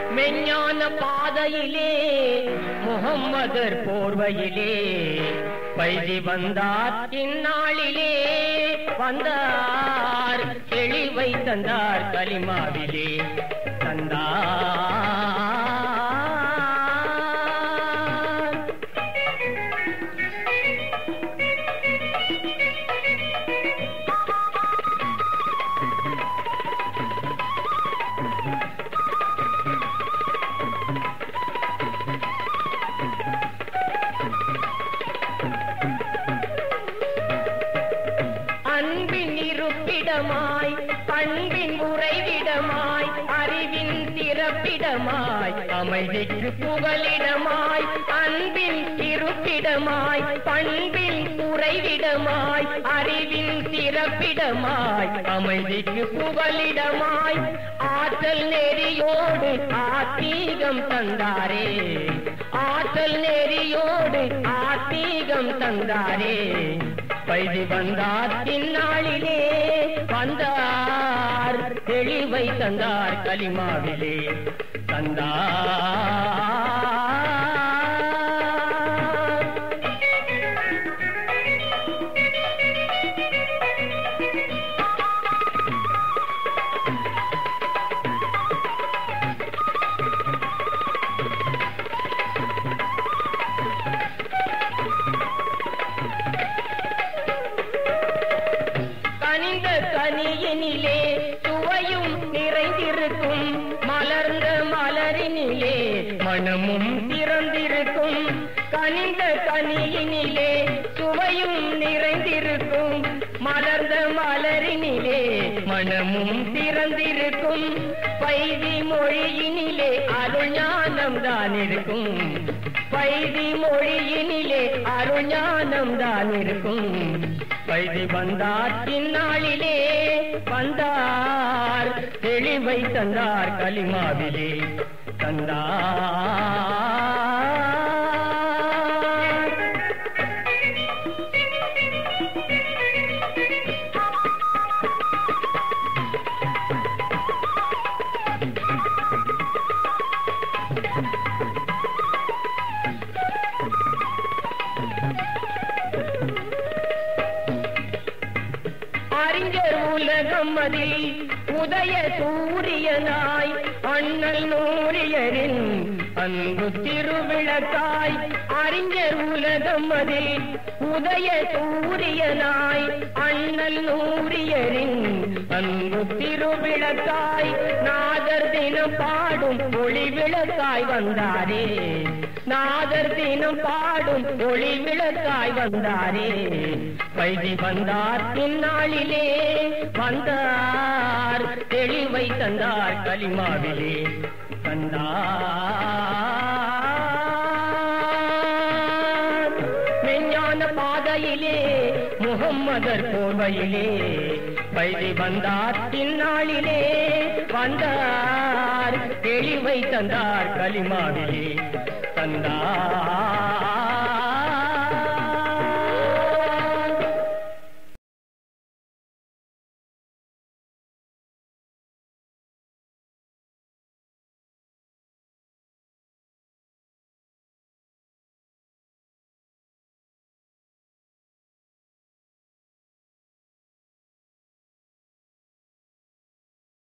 மெஞ்ஞான பாதையிலே முகம்மதர் போர்வையிலே பைதி வந்தார் இந்நாளிலே வந்தார் தெளிவை தந்தார் கலிமாவிலே தந்தார் அன்பின் இருப்பிடமாய் பண்பின் உறைவிடமாய் அறிவின் திறப்பிடமாய் அமைதிக்கு புகலிடமாய் அன்பின் இருப்பிடமாய் பண்பின் உறைவிடமாய் அறிவின் திறப்பிடமாய் அமைதிக்கு புகலிடமாய் ஆற்றல் நெறியோடு ஆத்தீகம் தந்தாரே ஆற்றல் நெறியோடு ஆத்தீகம் தந்தாரே பைதி வந்தார் இந்நாளிலே வந்தார் தெளிவை தந்தார் கலிமாவிலே தந்தார் கனிந்த கனியினிலே சுவையும் நிறைந்திருக்கும் மலர்ந்த மலரினிலே மனமும் திறந்திருக்கும் கனிந்த கனியினிலே சுவையும் நிறைந்திருக்கும் மலர்ந்த மலரினிலே மனமும் திறந்திருக்கும் பைதி மொழியினிலே அருள் ஞானம் தான் இருக்கும் பைதி மொழியினிலே அருள் ஞானம் தான் இருக்கும் பைதி வந்தார் இந்நாளிலே வந்தார் தெளிவை தந்தார் கலிமாவிலே தந்தார் அறிஞர் உலகம் அதில் உதய சூரியனாய் அண்ணல் நூறியரின் அன்பு திருவிளக்காய் அறிஞர் உலகம் அதில் உதய சூரியனாய் அண்ணல் நூறியரின் அன்பு திருவிளக்காய் நாதர் தினம் பாடும் ஒளி விளக்காய் வந்தாரே நாதர் தினம் பாடும் ஒளி விளக்காய் வந்தாரே பைதி வந்தார் இந்நாளிலே வந்தார் தெளிவை தந்தார் கலிமாவிலே தந்தார் மெஞ்ஞான பாதையிலே முகம்மதர் போர்வையிலே பைதி வந்தார் இந்நாளிலே வந்தார் தெளிவை தந்தார் கலிமாவிலே தந்தார்